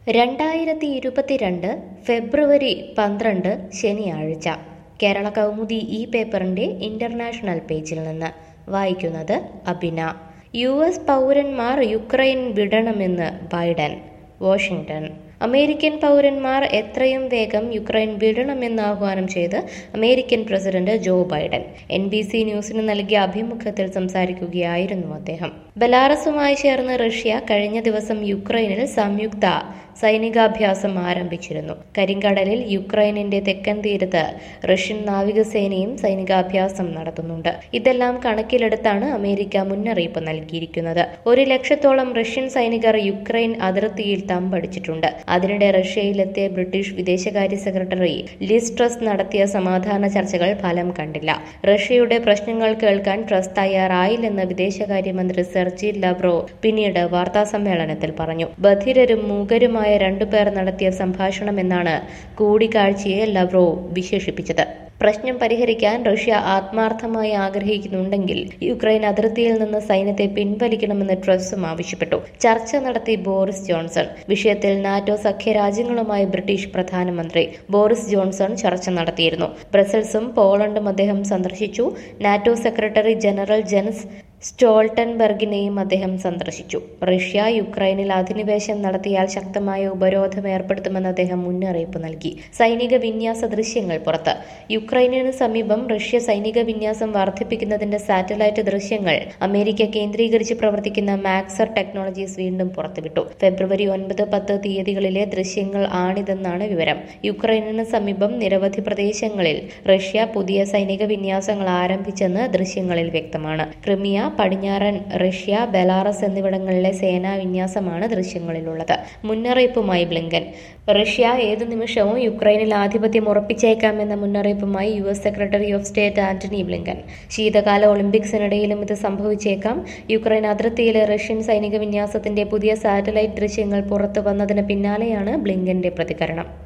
രണ്ടായിരത്തി ഇരുപത്തിരണ്ട് ഫെബ്രുവരി പന്ത്രണ്ട് ശനിയാഴ്ച കേരള കൗമുദി ഈ പേപ്പറിന്റെ ഇന്റർനാഷണൽ പേജിൽ നിന്ന് വായിക്കുന്നത് അബിന യു എസ് പൗരന്മാർ യുക്രൈൻ വിടണമെന്ന് ബൈഡൻ വാഷിംഗ്ടൺ അമേരിക്കൻ പൗരന്മാർ എത്രയും വേഗം യുക്രൈൻ വിടണമെന്ന് ആഹ്വാനം ചെയ്ത് American president Joe Biden N B C ന്യൂസിന് നൽകിയ അഭിമുഖത്തിൽ സംസാരിക്കുകയായിരുന്നു അദ്ദേഹം ബലാറസുമായി ചേർന്ന് റഷ്യ കഴിഞ്ഞ ദിവസം യുക്രൈനിൽ സംയുക്ത സൈനികാഭ്യാസം ആരംഭിച്ചിരുന്നു കരിങ്കടലിൽ യുക്രൈനിന്റെ തെക്കൻ തീരത്ത് റഷ്യൻ നാവികസേനയും സൈനികാഭ്യാസം നടത്തുന്നുണ്ട് ഇതെല്ലാം കണക്കിലെടുത്താണ് അമേരിക്ക മുന്നറിയിപ്പ് നൽകിയിരിക്കുന്നത് ഒരു ലക്ഷത്തോളം റഷ്യൻ സൈനികർ യുക്രൈൻ അതിർത്തിയിൽ തമ്പടിച്ചിട്ടുണ്ട് അതിനിടെ റഷ്യയിലെത്തിയ ബ്രിട്ടീഷ് വിദേശകാര്യ സെക്രട്ടറി ലിസ് ട്രസ് നടത്തിയ സമാധാന ചർച്ചകൾ ഫലം കണ്ടില്ല റഷ്യയുടെ പ്രശ്നങ്ങൾ കേൾക്കാൻ ട്രസ് തയ്യാറായില്ലെന്ന് വിദേശകാര്യമന്ത്രി സെർജി ലബ്രോ പിന്നീട് വാർത്താസമ്മേളനത്തിൽ പറഞ്ഞു ബധിരരും മൂകരുമായ രണ്ടുപേർ നടത്തിയ സംഭാഷണമെന്നാണ് കൂടിക്കാഴ്ചയെ ലബ്രോ വിശേഷിപ്പിച്ചത് പ്രശ്നം പരിഹരിക്കാൻ റഷ്യ ആത്മാർത്ഥമായി ആഗ്രഹിക്കുന്നുണ്ടെങ്കിൽ യുക്രൈൻ അതിർത്തിയിൽ നിന്ന് സൈന്യത്തെ പിൻവലിക്കണമെന്ന് ട്രസും ആവശ്യപ്പെട്ടു ചർച്ച നടത്തി ബോറിസ് ജോൺസൺ വിഷയത്തിൽ നാറ്റോ സഖ്യരാജ്യങ്ങളുമായി ബ്രിട്ടീഷ് പ്രധാനമന്ത്രി ബോറിസ് ജോൺസൺ ചർച്ച നടത്തിയിരുന്നു ബ്രസൽസും പോളണ്ടും അദ്ദേഹം സന്ദർശിച്ചു നാറ്റോ സെക്രട്ടറി ജനറൽ ജെൻസ് സ്റ്റോൾട്ടൻബർഗിനെയും അദ്ദേഹം സന്ദർശിച്ചു റഷ്യ യുക്രൈനിൽ അധിനിവേശം നടത്തിയാൽ ശക്തമായ ഉപരോധം ഏർപ്പെടുത്തുമെന്ന് അദ്ദേഹം മുന്നറിയിപ്പ് നൽകി സൈനിക വിന്യാസ ദൃശ്യങ്ങൾ പുറത്ത് യുക്രൈനിന് സമീപം റഷ്യ സൈനിക വിന്യാസം വർദ്ധിപ്പിക്കുന്നതിന്റെ സാറ്റലൈറ്റ് ദൃശ്യങ്ങൾ അമേരിക്ക കേന്ദ്രീകരിച്ച് പ്രവർത്തിക്കുന്ന മാക്സർ ടെക്നോളജീസ് വീണ്ടും പുറത്തുവിട്ടു ഫെബ്രുവരി ഒൻപത് പത്ത് തീയതികളിലെ ദൃശ്യങ്ങൾ ആണിതെന്നാണ് വിവരം യുക്രൈനിന് സമീപം നിരവധി പ്രദേശങ്ങളിൽ റഷ്യ പുതിയ സൈനിക വിന്യാസങ്ങൾ ആരംഭിച്ചെന്ന് ദൃശ്യങ്ങളിൽ വ്യക്തമാണ് ക്രിമിയ പടിഞ്ഞാറൻ റഷ്യ ബെലാറസ് എന്നിവിടങ്ങളിലെ സേനാ വിന്യാസമാണ് ദൃശ്യങ്ങളിലുള്ളത് മുന്നറിയിപ്പുമായി ബ്ലിങ്കൻ റഷ്യ ഏതു നിമിഷവും യുക്രൈനിൽ ആധിപത്യം ഉറപ്പിച്ചേക്കാമെന്ന മുന്നറിയിപ്പുമായി U S secretary of state Antony Blinken ശീതകാല ഒളിമ്പിക്സിനിടയിലും ഇത് സംഭവിച്ചേക്കാം യുക്രൈൻ അതിർത്തിയിലെ റഷ്യൻ സൈനിക വിന്യാസത്തിന്റെ പുതിയ സാറ്റലൈറ്റ് ദൃശ്യങ്ങൾ പുറത്തു വന്നതിന് പിന്നാലെയാണ് ബ്ലിങ്കന്റെ പ്രതികരണം